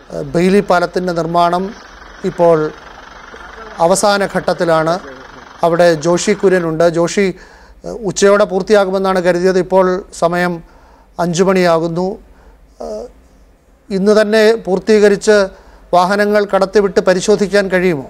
ഏഹ്, Bailey പാലത്തിൻ്റെ നിർമ്മാണം ഇപ്പോൾ അവസാന ഘട്ടത്തിലാണ് അവിടെ ജോഷി കുര്യനുണ്ട് ജോഷി ഏഹ്, ഉച്ചയോടെ പൂർത്തിയാകുമെന്നാണ് കരുതിയത് ഇപ്പോൾ സമയം അഞ്ചു മണിയാകുന്നു ഏഹ്, ഇന്ന് തന്നെ പൂർത്തീകരിച്ച് വാഹനങ്ങൾ കടത്തിവിട്ട് പരിശോധിക്കാൻ കഴിയുമോ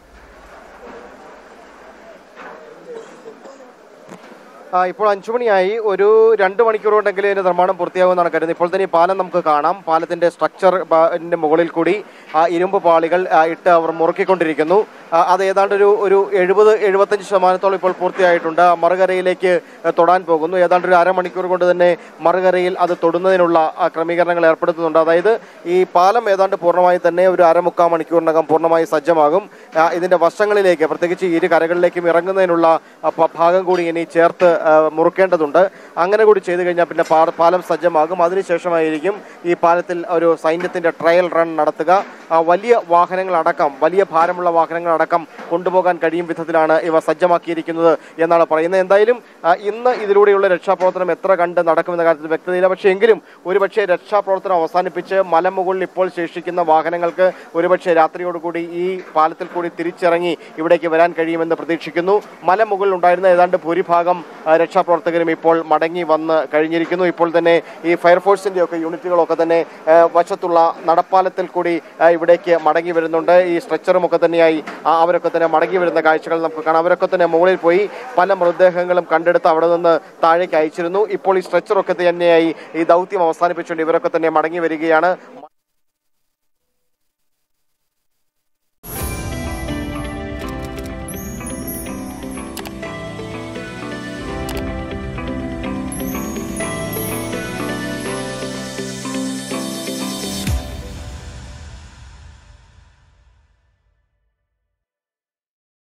ആ, ഇപ്പോൾ അഞ്ചു മണിയായി ഒരു രണ്ട് മണിക്കൂർ കൊണ്ടെങ്കിലും ഇതിന്റെ നിർമ്മാണം പൂർത്തിയാകുമെന്നാണ് കരുതുന്നത് ഇപ്പോൾ തന്നെ ഈ പാലം നമുക്ക് കാണാം പാലത്തിന്റെ സ്ട്രക്ചർ മുകളിൽ കൂടി ആ ഇരുമ്പ് പാളികൾ ആ, ഇട്ട് അവർ മുറുക്കിക്കൊണ്ടിരിക്കുന്നു ആ, അത് ഏതാണ്ട് ഒരു ഒരു എഴുപത് എഴുപത്തഞ്ച് ശതമാനത്തോളം ഇപ്പോൾ പൂർത്തിയായിട്ടുണ്ട് ആ മറുകരയിലേക്ക് ആ, തൊടാൻ പോകുന്നു ഏതാണ്ട് ഒരു അരമണിക്കൂർ കൊണ്ട് തന്നെ മറുകരയിൽ അത് തൊടുന്നതിനുള്ള ആ, ക്രമീകരണങ്ങൾ ഏർപ്പെടുത്തുന്നുണ്ട് അതായത് ഈ പാലം ഏതാണ്ട് പൂർണ്ണമായി തന്നെ ഒരു അരമുക്കാൽ മണിക്കൂറിനകം പൂർണ്ണമായി സജ്ജമാകും ആ, ഇതിന്റെ വശങ്ങളിലേക്ക് പ്രത്യേകിച്ച് ഇരു കരകളിലേക്കും ഇറങ്ങുന്നതിനുള്ള ആ, പ- ഭാഗം കൂടി ഇനി ചേർത്ത് ആ, മുറുക്കേണ്ടതുണ്ട് അങ്ങനെ കൂടി ചെയ്തു കഴിഞ്ഞാൽ പിന്നെ പാ- പാലം സജ്ജമാകും അതിനുശേഷമായിരിക്കും ഈ പാലത്തിൽ ഒരു സൈന്യത്തിന്റെ ട്രയൽ റൺ നടത്തുക ആ, വലിയ വാഹനങ്ങളടക്കം വലിയ ഭാരമുള്ള വാഹനങ്ങളടക്കം കൊണ്ടുപോകാൻ കഴിയും വിധത്തിലാണ് ഇവ സജ്ജമാക്കിയിരിക്കുന്നത് എന്നാണ് പറയുന്നത് എന്തായാലും ആ, ഇന്ന് ഇതിലൂടെയുള്ള രക്ഷാപ്രവർത്തനം എത്ര കണ്ട് നടക്കുമെന്ന കാര്യത്തിൽ വ്യക്തതയില്ല പക്ഷേ എങ്കിലും ഒരുപക്ഷെ രക്ഷാപ്രവർത്തനം അവസാനിപ്പിച്ച് മലമുകളിൽ ഇപ്പോൾ ശേഷിക്കുന്ന വാഹനങ്ങൾക്ക് ഒരുപക്ഷെ രാത്രിയോടുകൂടി ഈ പാലത്തിൽ കൂടി തിരിച്ചിറങ്ങി ഇവിടേക്ക് വരാൻ കഴിയുമെന്ന് പ്രതീക്ഷിക്കുന്നു മലമുകളിൽ ഉണ്ടായിരുന്ന ഏതാണ്ട് ഭൂരിഭാഗം ആ, രക്ഷാപ്രവർത്തകരും ഇപ്പോൾ മടങ്ങി വന്ന് കഴിഞ്ഞിരിക്കുന്നു ഇപ്പോൾ തന്നെ ഈ ഫയർഫോഴ്സിന്റെ ഒക്കെ യൂണിറ്റുകളൊക്കെ തന്നെ ആ, വശത്തുള്ള നടപ്പാലത്തിൽ കൂടി ആ, ഇവിടേക്ക് മടങ്ങി വരുന്നുണ്ട് ഈ സ്ട്രെച്ചറും ഒക്കെ തന്നെയായി ആ, അവരൊക്കെ തന്നെ മടങ്ങി വരുന്ന കാഴ്ചകൾ നമുക്ക് കാണാം അവരൊക്കെ തന്നെ മുകളിൽ പോയി പല മൃതദേഹങ്ങളും കണ്ടെടുത്ത് അവിടെ നിന്ന് താഴേക്ക് അയച്ചിരുന്നു ഇപ്പോൾ ഈ സ്ട്രെച്ചറൊക്കെ തന്നെയായി ഈ ദൗത്യം അവസാനിപ്പിച്ചുകൊണ്ട് ഇവരൊക്കെ തന്നെ മടങ്ങി വരികയാണ്